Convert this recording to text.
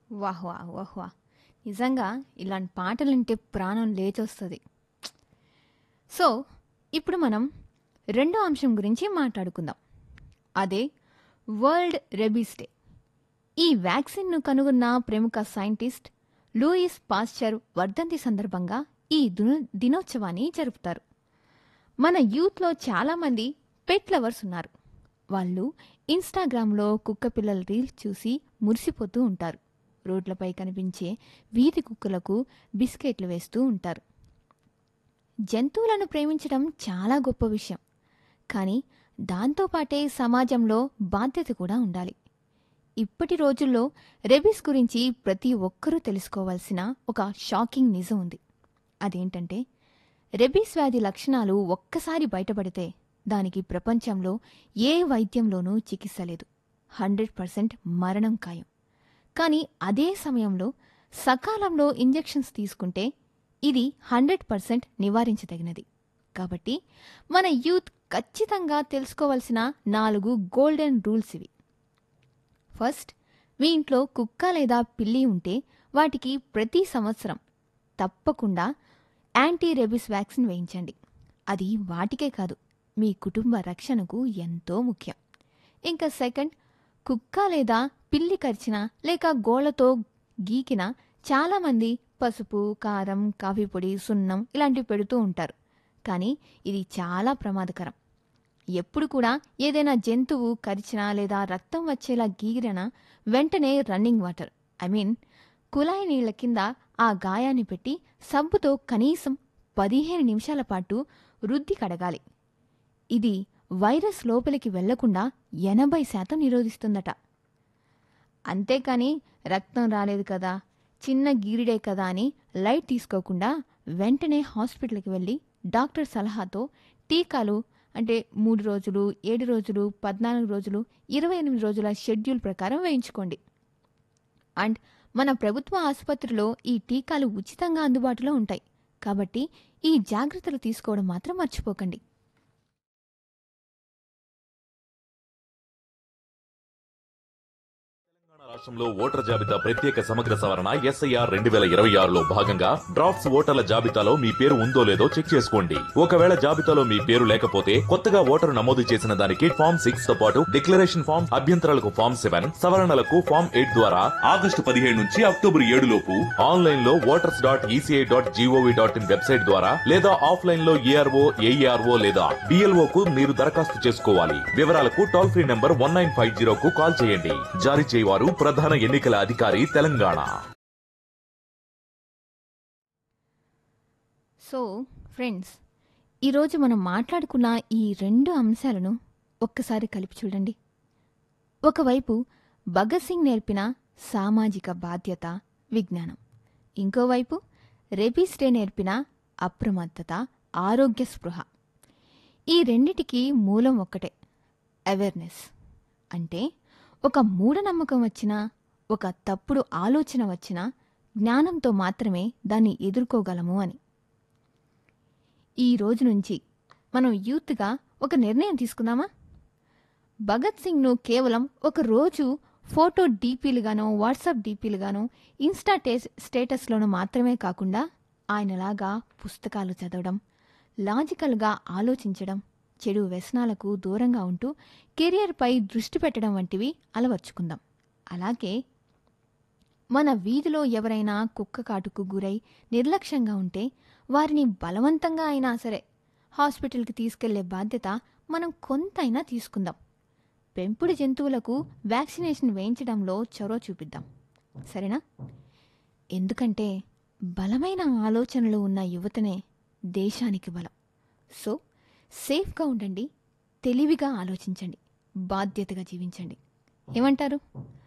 వాహ్ వాహ్ వాహ్ వాహ్ నిజంగా ఇలాంటి పాటలంటే ప్రాణం లేచొస్తుంది సో ఇప్పుడు మనం రెండో అంశం గురించి మాట్లాడుకుందాం అదే వరల్డ్ రెబీస్ డే ఈ వ్యాక్సిన్ను కనుగొన్న ప్రముఖ సైంటిస్ట్ లూయిస్ పాస్చర్ వర్ధంతి సందర్భంగా ఈ దినో- దినోత్సవాన్ని జరుపుతారు మన యూత్లో చాలామంది పెట్ లవర్స్ ఉన్నారు వాళ్ళు ఇన్స్టాగ్రామ్లో కుక్క పిల్లల రీల్స్ చూసి మురిసిపోతూ ఉంటారు రోడ్లపై కనిపించే వీధి కుక్కలకు బిస్కెట్లు వేస్తూ ఉంటారు జంతువులను ప్రేమించడం చాలా గొప్ప విషయం కానీ దాంతోపాటే సమాజంలో బాధ్యత కూడా ఉండాలి ఇప్పటి రోజుల్లో రెబీస్ గురించి ప్రతి ఒక్కరూ తెలుసుకోవాల్సిన ఒక షాకింగ్ నిజం ఉంది అదేంటంటే రెబీస్ వ్యాధి లక్షణాలు ఒక్కసారి బయటపడితే దానికి ప్రపంచంలో ఏ వైద్యంలోనూ చికిత్స లేదు హండ్రెడ్ పర్సెంట్ మరణం ఖాయం కానీ అదే సమయంలో సకాలంలో ఇంజెక్షన్స్ తీసుకుంటే ఇది హండ్రెడ్ పర్సెంట్ నివారించదగినది కాబట్టి మన యూత్ ఖచ్చితంగా తెలుసుకోవాల్సిన నాలుగు గోల్డెన్ రూల్స్ ఇవి ఫస్ట్ మీ ఇంట్లో కుక్క లేదా పిల్లి ఉంటే వాటికి ప్రతి సంవత్సరం తప్పకుండా యాంటీ రెబిస్ వ్యాక్సిన్ వేయించండి అది వాటికే కాదు మీ కుటుంబ రక్షణకు ఎంతో ముఖ్యం ఇంకా సెకండ్ కుక్క లేదా పిల్లి కరిచిన లేక గోళ్లతో గీకిన చాలామంది పసుపు కారం కాఫీ పొడి సున్నం ఇలాంటివి పెడుతూ ఉంటారు కానీ ఇది చాలా ప్రమాదకరం ఎప్పుడు కూడా ఏదైనా జంతువు కరిచినా లేదా రక్తం వచ్చేలా గీరినా వెంటనే రన్నింగ్ వాటర్ ఐ మీన్ కుళాయి నీళ్ల కింద ఆ గాయాన్ని పెట్టి సబ్బుతో కనీసం పదిహేను నిమిషాల పాటు రుద్ది కడగాలి ఇది వైరస్ లోపలికి వెళ్లకుండా ఎనభై శాతం నిరోధిస్తుందట అంతేకాని రక్తం రాలేదు కదా చిన్న గీరిడే కదా అని లైట్ తీసుకోకుండా వెంటనే హాస్పిటల్కి వెళ్ళి డాక్టర్ సలహాతో టీకాలు అంటే మూడు రోజులు ఏడు రోజులు పద్నాలుగు రోజులు ఇరవై ఎనిమిది రోజుల షెడ్యూల్ ప్రకారం వేయించుకోండి అండ్ మన ప్రభుత్వ ఆసుపత్రిలో ఈ టీకాలు ఉచితంగా అందుబాటులో ఉంటాయి కాబట్టి ఈ జాగ్రత్తలు తీసుకోవడం మాత్రం మర్చిపోకండి రాష్ట్రంలో ఓటర్ జాబితా ప్రత్యేక సమగ్ర సవరణ ఎస్ఐఆర్ రెండు వేల ఇరవై ఆరులో భాగంగా డ్రాఫ్ట్స్ ఓటర్ల జాబితాలో మీ పేరు ఉందో లేదో చెక్ చేసుకోండి ఒకవేళ జాబితాలో మీ పేరు లేకపోతే కొత్తగా ఓటరు నమోదు చేసిన దానికి ఫామ్ సిక్స్ తో పాటు డిక్లరేషన్ ఫామ్ అభ్యంతరాలకు ఫామ్ సెవెన్ సవరణలకు ఫామ్ ఎయిట్ ద్వారా ఆగస్టు పదిహేడు నుంచి అక్టోబర్ ఏడు లోపు ఆన్లైన్ లో voters dot ECI dot GOV dot in website ద్వారా లేదా ఆఫ్లైన్ లో ఏఆర్ఓ ఏఈఆర్ఓ లేదా డిఎల్ఓ కు మీరు దరఖాస్తు చేసుకోవాలి వివరాలకు toll free number one nine five zero కు కాల్ చేయండి జారీ చేయవారు ప్రధాన ఎన్నికల అధికారి తెలంగాణ సో ఫ్రెండ్స్ ఈరోజు మనం మాట్లాడుకున్న ఈ రెండు అంశాలను ఒక్కసారి కలిపి చూడండి ఒకవైపు భగత్ సింగ్ నేర్పిన సామాజిక బాధ్యత విజ్ఞానం ఇంకోవైపు రెబీస్ డే నేర్పిన అప్రమత్తత ఆరోగ్య స్పృహ ఈ రెండిటికి మూలం ఒక్కటే అవేర్నెస్ అంటే ఒక మూఢనమ్మకం వచ్చినా ఒక తప్పుడు ఆలోచన వచ్చినా జ్ఞానంతో మాత్రమే దాన్ని ఎదుర్కోగలము అని ఈ రోజు నుంచి మనం యూత్గా ఒక నిర్ణయం తీసుకుందామా భగత్ సింగ్ను కేవలం ఒక రోజు ఫోటో డీపీలుగానో వాట్సాప్ డీపీలుగానో ఇన్స్టా టేస్ స్టేటస్లోనూ మాత్రమే కాకుండా ఆయనలాగా పుస్తకాలు చదవడం లాజికల్గా ఆలోచించడం చెడు వ్యసనాలకు దూరంగా ఉంటూ కెరియర్పై దృష్టి పెట్టడం వంటివి అలవర్చుకుందాం అలాగే మన వీధిలో ఎవరైనా కుక్క కాటుకు గురై నిర్లక్ష్యంగా ఉంటే వారిని బలవంతంగా అయినా సరే హాస్పిటల్కి తీసుకెళ్లే బాధ్యత మనం కొంతైనా తీసుకుందాం పెంపుడు జంతువులకు వ్యాక్సినేషన్ వేయించడంలో చొరవ చూపిద్దాం సరేనా ఎందుకంటే బలమైన ఆలోచనలు ఉన్న యువతనే దేశానికి బలం సో సేఫ్గా ఉండండి తెలివిగా ఆలోచించండి బాధ్యతగా జీవించండి ఏమంటారు